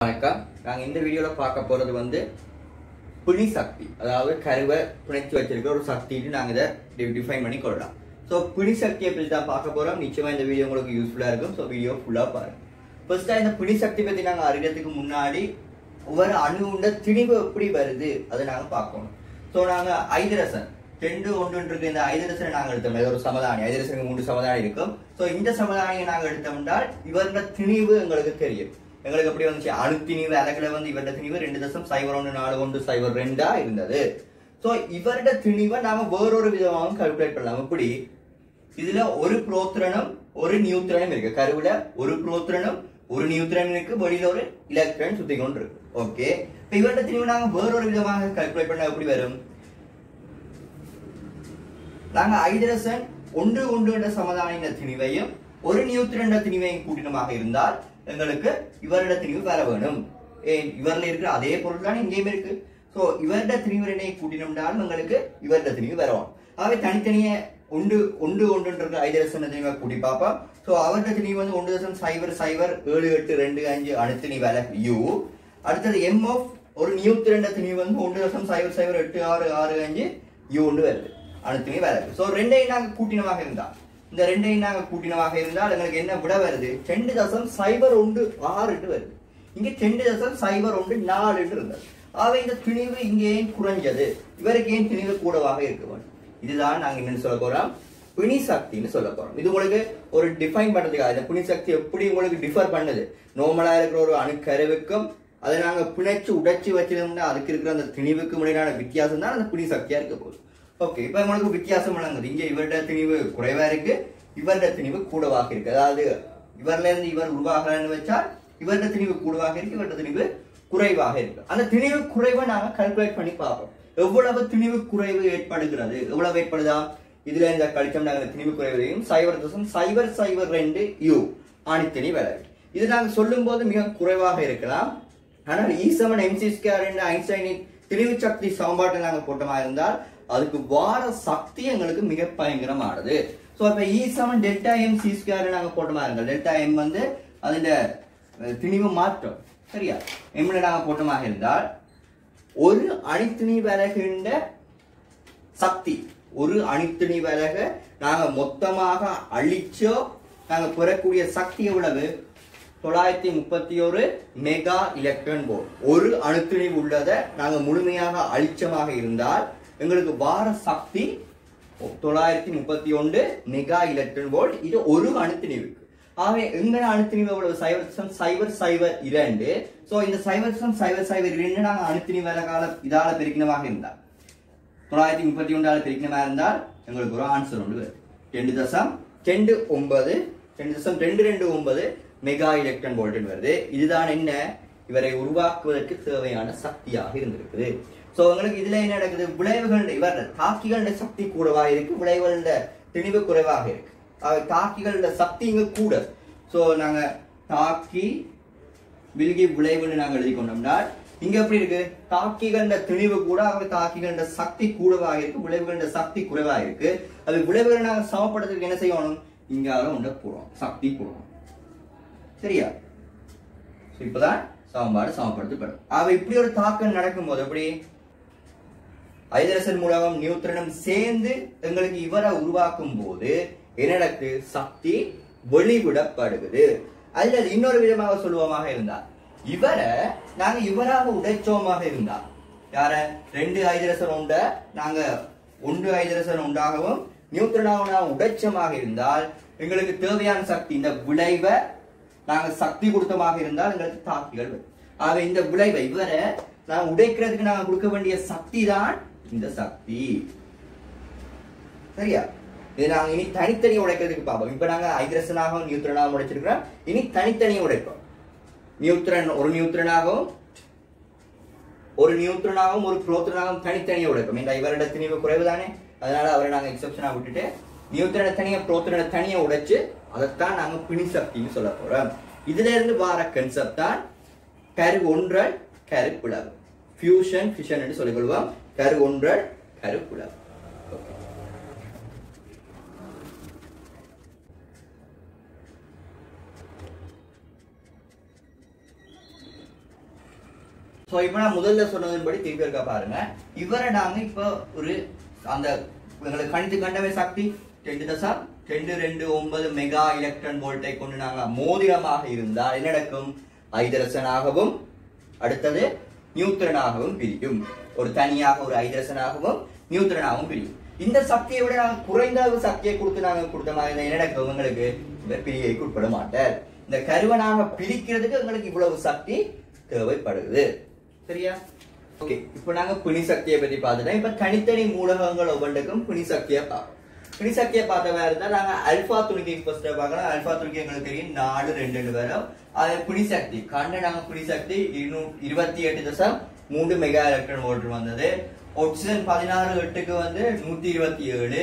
வணக்கம் நாங்க இந்த வீடியோல பார்க்க போறது வந்து புனி சக்தி அதாவது கருவை பிணைச்சு வச்சிருக்கிற ஒரு சக்தின்னு நாங்க இதை டிஃபைன் பண்ணி கொள்ளலாம் ஸோ புனி சக்தியை பற்றி தான் பார்க்க போறோம் நிச்சயமா இந்த வீடியோ உங்களுக்கு யூஸ்ஃபுல்லா இருக்கும் ஸோ வீடியோ ஃபுல்லா பாருங்க ஃபர்ஸ்டா இந்த புனி சக்தி பத்தி நாங்க அறிகிறதுக்கு முன்னாடி ஒவ்வொரு அணுவுண்ட திணிவு எப்படி வருது அதை நாங்க பார்க்கணும் ஸோ நாங்க ஐதரசன் ரெண்டு ஒன்று இருக்கு இந்த ஐதரசனை நாங்க எடுத்தோம் இது ஒரு சமதானி ஐதரசனுக்கு மூன்று சமதானி இருக்கும் ஸோ இந்த சமதானியை நாங்க எடுத்தோம்னால் இவரோட திணிவு எங்களுக்கு தெரியும் எங்களுக்கு எப்படி வந்துச்சு அணு திணிவு அலகுல வந்து இவரோட திணிவு ரெண்டு தசம் சைபர் ஒன்று நாலு ஒன்று சைபர் ரெண்டா இருந்தது ஸோ இவரோட திணிவை நாம வேறொரு விதமாகவும் கால்குலேட் பண்ணலாம் எப்படி இதுல ஒரு புரோத்திரனும் ஒரு நியூத்திரனும் இருக்கு கருவுல ஒரு புரோத்திரனும் ஒரு நியூத்திரன் இருக்கு வெளியில ஒரு எலக்ட்ரான் சுத்தி கொண்டு இருக்கு ஓகே இப்ப இவரோட திணிவு நாங்க வேறொரு விதமாக கால்குலேட் பண்ண எப்படி வரும் நாங்க ஐதரசன் ஒன்று ஒன்று என்ற சமதானின திணிவையும் ஒரு நியூத்திரன் என்ற திணிவையும் கூட்டினமாக இருந்தால் எங்களுக்கு இவரோட திணிவு வர வேணும் ஏன் இவரில் இருக்கிற அதே பொருள் தான் இங்கேயும் இருக்கு சோ இவரோட திணிவு ரெண்டை கூட்டினோம்னாலும் எங்களுக்கு இவரோட திணிவு வரும் ஆகவே தனித்தனியே ஒன்று ஒன்று ஒன்றுன்ற ஐதரசன் திணிவை கூட்டி பார்ப்போம் சோ அவரோட திணிவு வந்து ஒன்று தசம் சைபர் சைபர் ஏழு எட்டு ரெண்டு அஞ்சு அணுத்திணி வேலை யூ அடுத்தது எம் ஆஃப் ஒரு நியூத்திரண்ட திணிவு வந்து ஒன்று தசம் சைபர் சைபர் எட்டு ஆறு ஆறு அஞ்சு யூ ஒன்று வருது அணுத்திணி வேலை ஸோ ரெண்டையும் நாங்க கூட்டினமாக இருந்தா இந்த ரெண்டையும் நாங்க கூட்டினமாக இருந்தால் எங்களுக்கு என்ன விட வருது ரெண்டு தசம் சைபர் ஒன்று ஆறுட்டு வருது இங்க ரெண்டு தசம் சைபர் ஒன்று நாலுட்டு இருந்தது ஆகவே இந்த திணிவு இங்கே ஏன் குறைஞ்சது இவருக்கு ஏன் திணிவு கூடவாக இருக்க வேண்டும் இதுதான் நாங்க என்னன்னு சொல்ல போறோம் பிணி சக்தின்னு சொல்ல போறோம் இது உங்களுக்கு ஒரு டிஃபைன் பண்றதுக்காக இந்த பிணி சக்தி எப்படி உங்களுக்கு டிஃபர் பண்ணுது நார்மலா இருக்கிற ஒரு அணுக்கருவுக்கும் அதை நாங்க பிணைச்சு உடைச்சு வச்சிருந்தோம்னா அதுக்கு இருக்கிற அந்த திணிவுக்கு இடையிலான வித்தியாசம் தான் அந்த பிணி சக்தியா இருக்க போகுது ஓகே இப்ப உங்களுக்கு வித்தியாசம் வழங்குது இங்க இவருடைய திணிவு குறைவா இருக்கு இவருடைய திணிவு கூடவாக இருக்கு அதாவது இவர்ல இருந்து இவர் உருவாகலன்னு வச்சால் இவருடைய திணிவு கூடவாக இருக்கு இவருடைய திணிவு குறைவாக இருக்கு அந்த திணிவு குறைவை நாங்க கால்குலேட் பண்ணி பார்ப்போம் எவ்வளவு திணிவு குறைவு ஏற்படுகிறது எவ்வளவு ஏற்படுதா இதுல இந்த கழிச்சோம் நாங்க திணிவு குறைவதையும் சைபர் தசம் சைபர் சைபர் ரெண்டு யூ ஆணித்திணி வேலை இது நாங்க சொல்லும் போது மிக குறைவாக இருக்கலாம் ஆனால் இ செவன் எம்சி ஸ்கேர் ஐன்ஸ்டைனின் திணிவு சக்தி சமன்பாட்டை நாங்க போட்டமா இருந்தால் அதுக்கு வார சக்தி எங்களுக்கு மிக பயங்கரமானது ஸோ இப்போ E seven delta M C square நாங்க போட்டோமா இருங்க டெல்டா எம் வந்து அதில் திணிவு மாற்றம் சரியா எம்ல நாங்க போட்டமாக இருந்தால் ஒரு அணித்திணி விலகின்ற சக்தி ஒரு அணித்திணி விலக நாங்க மொத்தமாக அழிச்சோ நாங்க பெறக்கூடிய சக்தி எவ்வளவு தொள்ளாயிரத்தி முப்பத்தி ஒரு மெகா எலக்ட்ரான் வோல்ட் ஒரு அணுத்திணி உள்ளதை நாங்க முழுமையாக அழிச்சமாக இருந்தால் எங்களுக்கு வார சக்தி தொள்ளாயிரத்தி முப்பத்தி ஒன்று மெகா எலக்ட்ரான் வோல்ட் இது ஒரு அணுத்திணிவுக்கு ஆகவே எங்கட அணுத்திணிவு எவ்வளவு சைபர் தசம் சைபர் சைபர் இரண்டு சோ இந்த சைபர் தசம் சைபர் சைபர் இரண்டு நாங்க அணுத்திணி வேலை கால இதால பிரிக்கணமாக இருந்தால் தொள்ளாயிரத்தி முப்பத்தி ஒன்றால பிரிக்கணமா இருந்தால் எங்களுக்கு ஒரு ஆன்சர் ஒன்று வருது ரெண்டு தசம் ரெண்டு ஒன்பது ரெண்டு தசம் ரெண்டு ரெண்டு ஒன்பது மெகா எலக்ட்ரான் வோல்ட் வருது இதுதான் என்ன இவரை உருவாக்குவதற்கு தேவையான சக்தியாக இருந்திருக்குது சோ உங்களுக்கு இதுல என்ன நடக்குது விளைவுகள் இவர் தாக்கிகளோட சக்தி கூடவா இருக்கு விளைவுகளோட திணிவு குறைவாக இருக்கு தாக்கிகளோட சக்தி இங்க கூட சோ நாங்க தாக்கி வில்கி விளைவுன்னு நாங்க எழுதி கொண்டோம்னா இங்க எப்படி இருக்கு தாக்கிகளோட திணிவு கூட அவங்க தாக்கிகளோட சக்தி கூடவாக இருக்கு விளைவுகளோட சக்தி குறைவாக இருக்கு அது விளைவுகளை நாங்க சமப்படுறதுக்கு என்ன செய்யணும் இங்கால உண்ட போடுவோம் சக்தி போடுவோம் சரியா இப்பதான் சமன்பாடு சமப்படுத்தப்படும் அவ இப்படி ஒரு தாக்கம் நடக்கும் போது எப்படி ஐதரசன் மூலமும் நியூத்திரனும் சேர்ந்து எங்களுக்கு இவரை உருவாக்கும் போது என்ன நடக்குது சக்தி வெளிவிடப்படுகிறது அல்லது இன்னொரு விதமாக சொல்லுவோமாக இருந்தா இவரை நாங்க இவராக உடைச்சோமாக இருந்தா யார ரெண்டு ஐதரசன் உண்ட நாங்க ஒன்று ஐதரசன் உண்டாகவும் நியூத்திரனாகவும் உடைச்சமாக இருந்தால் எங்களுக்கு தேவையான சக்தி இந்த விளைவை நாங்க சக்தி கொடுத்தமாக இருந்தால் எங்களுக்கு தாக்கிகள் வரும் ஆக இந்த விளைவை இவரை நான் உடைக்கிறதுக்கு நாங்க கொடுக்க வேண்டிய சக்தி தான் இந்த சக்தி சரியா இது நாங்க இனி தனித்தனியை உடைக்கிறதுக்கு பார்ப்போம் இப்ப நாங்க ஐதரசனாகவும் நியூத்திரனாகவும் உடைச்சிருக்கிறோம் இனி தனித்தனியை உடைப்போம் நியூத்திரன் ஒரு நியூத்திரனாகவும் ஒரு நியூத்திரனாகவும் ஒரு புரோத்திரனாகவும் தனித்தனியை உடைப்போம் இந்த இவரோட திணிவு குறைவு தானே அதனால அவரை நாங்க எக்ஸப்ஷனா விட்டுட்டு நியூத்திரனை தனியா புரோத்திரனை தனியா உடைச்சு அதைத்தான் நாங்க பிணி சக்தின்னு சொல்ல போறோம் இதுல இருந்து வார கன்செப்ட் தான் கரு ஒன்றல் கரு பிளவு ஃபியூஷன் ஃபிஷன் என்று சொல்லிக் கொள்வோம் கரு ஒன்றல் கரு பிளவு ஸோ இப்போ நான் முதல்ல சொன்னதன்படி திருப்பி இருக்கா பாருங்க இவரை நாங்க இப்போ ஒரு அந்த எங்களுக்கு கணித்து கண்டவே சக்தி ரெண்டு தசம் ரெண்டு ரெண்டு ஒன்பது மெகா எலக்ட்ரான் வோல்ட்டை கொண்டு நாங்க மோதிரமாக இருந்தால் என்ன நடக்கும் ஐதரசனாகவும் அடுத்தது நியூத்திரனாகவும் பிரியும் ஒரு தனியாக ஒரு ஐதரசனாகவும் நியூத்திரனாகவும் பிரியும் இந்த சக்தியை விட நாங்க குறைந்த அளவு சக்தியை கொடுத்து நாங்க கொடுத்த மாதிரி இருந்தா என்ன நடக்கும் உங்களுக்கு இந்த பிரிகைக்கு உட்பட மாட்டார் இந்த கருவை நாங்க பிரிக்கிறதுக்கு எங்களுக்கு இவ்வளவு சக்தி தேவைப்படுது சரியா ஓகே இப்போ நாங்க பிணி சக்தியை பத்தி பார்த்துட்டோம் இப்ப தனித்தனி மூலகங்கள் ஒவ்வொன்றுக்கும் பிணி சக்தியை பார்ப்போம் பிணி சக்தியை பார்த்த மாதிரி இருந்தா நாங்க அல்பா துணிக்கை ஃபர்ஸ்ட் பார்க்கலாம் அல்பா துணிக்கை எங்களுக்கு தெரியும் நாலு ரெண்டு ரெண்டு வரும் அது பிணி சக்தி கண்ட நாங்க பிணி சக்தி இருநூ- இருபத்தி எட்டு தசம் மூன்று மெகா எலக்ட்ரான் வோல்ட் வந்தது ஆக்சிஜன் பதினாறு எட்டுக்கு வந்து நூத்தி இருபத்தி ஏழு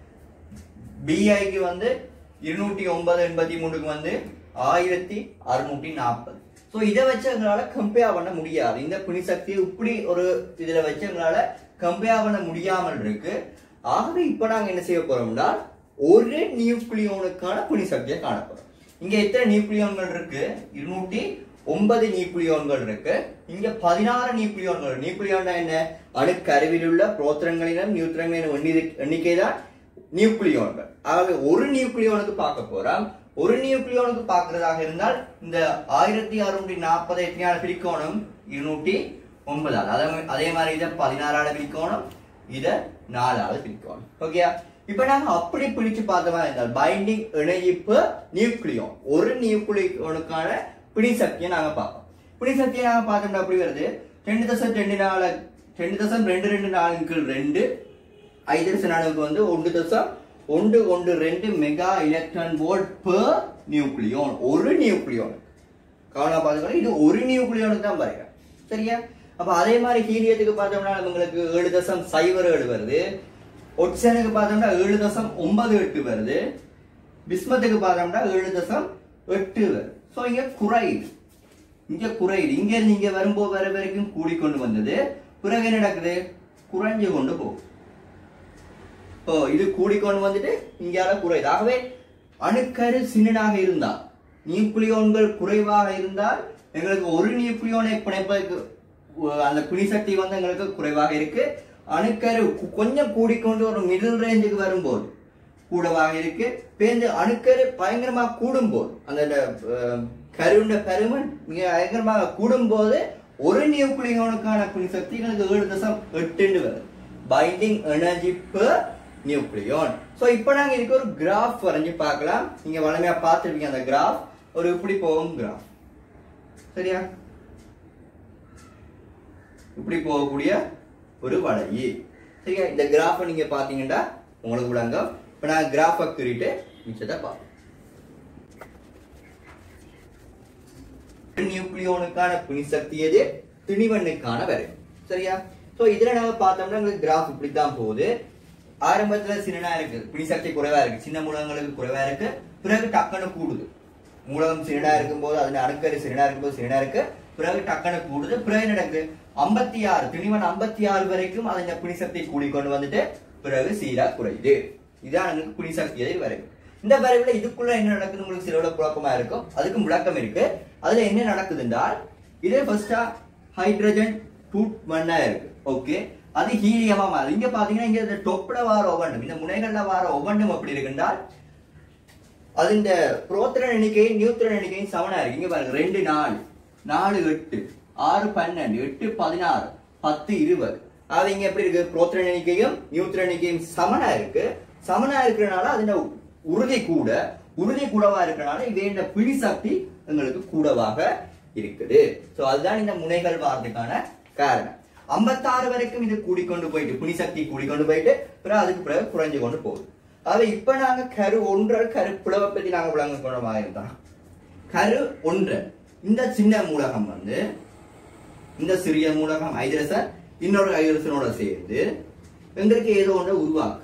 பிஐக்கு வந்து இருநூற்றி ஒன்பது எண்பத்தி மூணுக்கு வந்து ஆயிரத்தி அறுநூற்றி நாற்பது ஸோ இதை வச்சு எங்களால கம்பேர் பண்ண முடியாது இந்த பிணிசக்தி இப்படி ஒரு இதுல வச்சு எங்களால கம்பேர் பண்ண முடியாமல் இருக்கு ஆகவே இப்ப நாங்க என்ன செய்ய போறோம்னா ஒரு நியூக்ளியோனுக்கான பிணிசக்தியை காணப்போறோம் இங்க எத்தனை நியூக்ளியோன்கள் இருக்கு இருநூற்றி ஒன்பது நியூக்ளியோன்கள் இருக்கு இங்க பதினாறு நியூக்ளியோன்கள் நியூக்ளியோன்னா என்ன அணுக்கருவில் உள்ள புரோத்திரங்களிலும் நியூத்திரங்களின் எண்ணி- எண்ணிக்கை தான் நியூக்ளியோன்கள் ஆகவே ஒரு நியூக்ளியோனுக்கு பார்க்க போறோம் ஒரு நியூக்ளியோனுக்கு பார்க்கறதாக இருந்தால் இந்த ஆயிரத்தி அறுநூற்றி நாற்பது எத்தனையால பிரிக்கோணம் இருநூற்றி ஒன்பதால் அதே மா- அதே மாதிரி இதை பதினாறால பிரிக்கோணம் இதை நாலாவது பிரிக்கோணம் ஓகேயா இப்ப நாங்க அப்படி பிரிச்சு பார்த்தோமா இருந்தால் பைண்டிங் இணைப்பு நியூக்ளியோன் ஒரு நியூக்ளியோனுக்கான பிணிசக்தியை நாங்க பார்ப்போம் பிணிசக்தியை நாங்க பார்த்தோம்னா அப்படி வருது ரெண்டு தசம் ரெண்டு நாலு ரெண்டு தசம் ரெண்டு ரெண்டு நாலுக்கு ரெண்டு ஐதரசன் அணுவுக்கு வந்து ஒன்று தசம் ஒன்று ஒன்று ரெண்டு mega electron volt per nucleon ஒரு நியூக்ளியோன் கவனம் பார்த்துக்கணும் இது ஒரு நியூக்ளியோனுக்கு தான் பாருங்க சரியா அப்ப அதே மாதிரி ஹீலியத்துக்கு பார்த்தோம்னா உங்களுக்கு ஏழு தசம் சைபர் ஏழு வருது ஒட்சனுக்கு பார்த்தோம்னா ஏழு தசம் ஒன்பது எட்டு வருது பிஸ்மத்துக்கு பார்த்தோம்னா ஏழு தசம் எட்டு வருது ஸோ இங்க குறையுது இங்க குறையுது இங்க இருந்து இங்க வரும்போது வர வரைக்கும் கூடிக்கொண்டு வந்தது பிறகு என்ன நடக்குது குறைஞ்சு கொண்டு போகும் இப்போ இது கூடிக்கொண்டு வந்துட்டு இங்கால குறையுது ஆகவே அணுக்கரு சின்னனாக இருந்தால் நியூக்ளியோன்கள் குறைவாக இருந்தால் எங்களுக்கு ஒரு நியூக்ளியோனை பிணைப்பதற்கு உ- அந்த பிணிசக்தி வந்து எங்களுக்கு குறைவாக இருக்கு அணுக்கரு கு- கொஞ்சம் கூடிக்கொண்டு ஒரு மிடில் ரேஞ்சுக்கு வரும்போது கூடவாக இருக்கு பேருந்து அணுக்கரு பயங்கரமாக கூடும்போது அந்த அஹ், கருண்ட பருமன் மிக பயங்கரமாக கூடும்போது ஒரு நியூக்ளியோனுக்கான பிணிசக்தி எங்களுக்கு ஏழு தசம் எட்டுன்னு வருது binding energy per nucleon so இப்போ நாங்க இதுக்கு ஒரு கிராஃப் வரைஞ்சு பார்க்கலாம் நீங்க வளமையா பார்த்துருப்பீங்க அந்த கிராஃப் ஒரு இப்படி போகும் கிராஃப் சரியா இப்படி போகக்கூடிய ஒரு வளையி சரியா இந்த கிராஃபை நீங்க பாத்தீங்கன்னா உங்களுக்கு விளங்கும் இப்போ நான் கிராஃபை குறிட்டு மிச்சத்தை பார்ப்போம் நியூக்ளியோனுக்கான பிணிசக்தி எது திணிவண்ணுக்கான வரை சரியா சோ இதுல நம்ம பார்த்தோம்னா உங்களுக்கு கிராஃப் இப்படித்தான் போகுது ஆரம்பத்துல சின்னனா இருக்கு பிணிசக்தி குறைவா இருக்கு சின்ன மூலகங்களுக்கு குறைவா இருக்கு பிறகு டக்குன்னு கூடுது மூலகம் சின்னடா இருக்கும்போது அதுல அணுக்கரு சின்னடா இருக்கும்போது சின்னடா இருக்கு பிறகு டக்குன்னு கூடுது பிறகு என்ன நடக்குது ஐம்பத்தி ஆறு திணிவன் ஐம்பத்தி ஆறு வரைக்கும் அதன் பிணிசக்தி கூடிக்கொண்டு வந்துட்டு பிறகு சீரா குறையுது இதான் எனக்கு பிணிசக்தி எதிர் வரைக்கும் இந்த வரைவுல இதுக்குள்ள என்ன நடக்குது உங்களுக்கு சிலோட குழப்பமா இருக்கும் அதுக்கும் விளக்கம் இருக்கு அதுல என்ன நடக்குது என்றால் இதே ஃபர்ஸ்டா ஹைட்ரஜன் டூ ஒன்னா இருக்கு ஓகே அது ஹீலியமா மாறுது இங்க பாத்தீங்கன்னா இங்க இந்த டொப்ல வார ஒவ்வொன்றும் இந்த முனைகள்ல வார ஒவ்வொன்றும் எப்படி இருக்குன்றால் அது இந்த புரோத்திரன் எண்ணிக்கை நியூத்திரன் எண்ணிக்கையும் சமனா இருக்கு இங்க பாருங்க ரெண்டு நாலு நாலு எட்டு ஆறு பன்னெண்டு எட்டு பதினாறு பத்து இருபது அது இங்க எப்படி இருக்கு புரோத்திரன் எண்ணிக்கையும் நியூத்திரன் எண்ணிக்கையும் சமனா இருக்கு சமனா இருக்கிறனால அதுல உறுதி கூட உறுதி கூடவா இருக்கிறனால இவையோட பிடி சக்தி எங்களுக்கு கூடவாக இருக்குது சோ அதுதான் இந்த முனைகள் வாரதுக்கான காரணம் ஐம்பத்தாறு வரைக்கும் இது கூடிக்கொண்டு போயிட்டு புனிசக்தி கூடிக்கொண்டு போயிட்டு பிறகு அதுக்கு பிறகு குறைஞ்சு கொண்டு போகுது அதாவது இப்ப நாங்க கரு ஒன்றரை கரு பிளவை பத்தி நாங்க விளங்க கொண்டமாக இருந்தான் கரு ஒன்று இந்த சின்ன மூலகம் வந்து இந்த சிறிய மூலகம் ஐதரசன் இன்னொரு ஐதரசனோட சேர்ந்து எங்களுக்கு ஏதோ ஒன்றை உருவாக்கு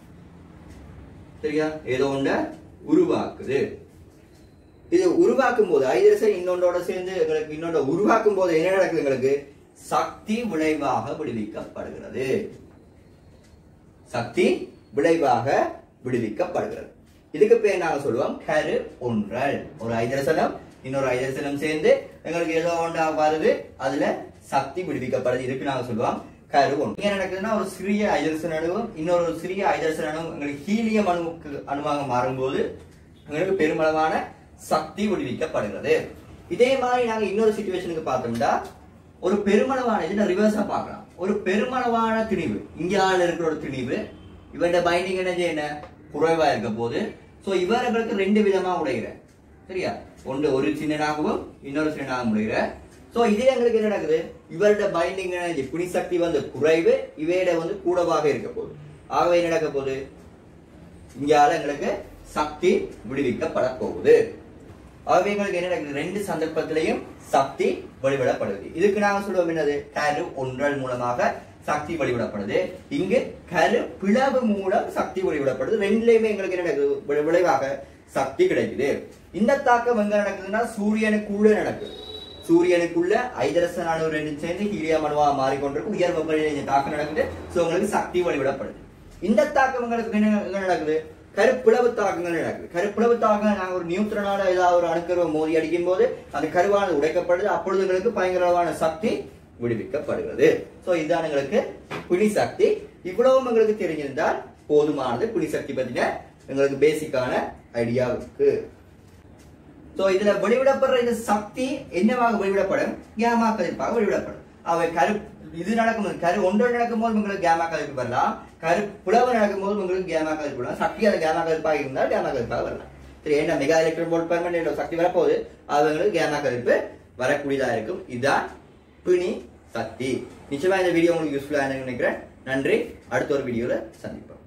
சரியா ஏதோ ஒன்றை உருவாக்குது இது உருவாக்கும் போது ஐதரசன் இன்னொன்றோட சேர்ந்து எங்களுக்கு இன்னொன்ற உருவாக்கும் போது என்ன நடக்குது எங்களுக்கு சக்தி விளைவாக விடுவிக்கப்படுகிறது சக்தி விளைவாக விடுவிக்கப்படுகிறது இதுக்கு பேர் நாங்க சொல்லுவோம் கரு ஒன்றல் ஒரு ஐதரசனம் இன்னொரு ஐதரசனம் சேர்ந்து எங்களுக்கு ஏதோ ஒன்றா வருது அதுல சக்தி விடுவிக்கப்படுது இதுக்கு நாங்க சொல்லுவோம் கரு ஒன்று இங்க நடக்குதுன்னா ஒரு சிறிய ஐதரசன் அணுவும் இன்னொரு சிறிய ஐதரசன் அணுவும் எங்களுக்கு ஹீலியம் அணுவுக்கு அணுவாக மாறும்போது எங்களுக்கு பெருமளவான சக்தி விடுவிக்கப்படுகிறது இதே மாதிரி நாங்க இன்னொரு சுச்சுவேஷனுக்கு பார்த்தோம்னா ஒரு பெருமளவான இதுல ரிவர்ஸா பார்க்கலாம் ஒரு பெருமளவான திணிவு இந்தியாவில் இருக்கிற ஒரு திணிவு இவருடைய பைண்டிங் என்ன என்ன குறைவா இருக்க போது சோ இவர்களுக்கு ரெண்டு விதமா உடைகிற சரியா ஒன்று ஒரு சின்னனாகவும் இன்னொரு சின்னனாகவும் உடைகிற சோ இதே எங்களுக்கு என்ன நடக்குது இவருடைய பைண்டிங் எனர்ஜி புனி சக்தி வந்து குறைவு இவையிட வந்து கூடவாக இருக்க போகுது ஆகவே என்ன நடக்க போகுது இங்கால எங்களுக்கு சக்தி விடுவிக்கப்பட போகுது ஆகவே எங்களுக்கு என்ன நடக்குது ரெண்டு சந்தர்ப்பத்திலையும் சக்தி வெளிவிடப்படுது இதுக்கு நாங்க சொல்லுவோம் என்னது கரு ஒன்றல் மூலமாக சக்தி வெளிவிடப்படுது இங்கு கரு பிளவு மூலம் சக்தி வெளிவிடப்படுது ரெண்டுலயுமே எங்களுக்கு என்ன நடக்குது வி- விளைவாக சக்தி கிடைக்குது இந்த தாக்கம் எங்க நடக்குதுன்னா சூரியனுக்குள்ள நடக்குது சூரியனுக்குள்ள ஐதரசன் அணு ரெண்டு சேர்ந்து ஹீலியம் அணுவா மாறிக்கொண்டிருக்கு உயர் வெப்பநிலை தாக்கம் நடக்குது சோ உங்களுக்கு சக்தி வெளிவிடப்படுது இந்த தாக்கம் உங்களுக்கு என்ன என்ன நடக்குது கருப்பிளவு தாக்கங்கள் நடக்குது கருப்பிளவு தாக்கம் நாங்க ஒரு நியூட்ரனால ஏதாவது ஒரு அணுக்கருவை மோதி அடிக்கும் போது அந்த கருவானது உடைக்கப்படுது அப்பொழுது எங்களுக்கு பயங்கரமான சக்தி விடுவிக்கப்படுகிறது சோ இதுதான் எங்களுக்கு புனி சக்தி இவ்வளவும் எங்களுக்கு தெரிஞ்சிருந்தால் போதுமானது புனி சக்தி பத்தின எங்களுக்கு பேசிக்கான ஐடியா இருக்கு சோ இதுல வெளிவிடப்படுற இந்த சக்தி என்னவாக வெளிவிடப்படும் கேமா கதிர்ப்பாக வெளிவிடப்படும் அவை கரு இது நடக்கும்போது கரு ஒன்று நடக்கும்போது உங்களுக்கு கேமா கதிர்ப்பு வரலாம் கரு புலவு நடக்கும்போது உங்களுக்கு கேமா கதிர்ப்பு வரலாம் சக்தி அது கேமா கதிர்ப்பாக இருந்தால் கேமா கதிர்ப்பாக வரலாம் சரி என்ன mega electron volt per minute சக்தி வரப்போகுது அவங்களுக்கு கேமா கதிர்ப்பு வரக்கூடியதா இருக்கும் இதுதான் பிணி சக்தி நிச்சயமா இந்த வீடியோ உங்களுக்கு யூஸ்ஃபுல்லா நினைக்கிறேன் நன்றி அடுத்த ஒரு வீடியோல சந்திப்போம்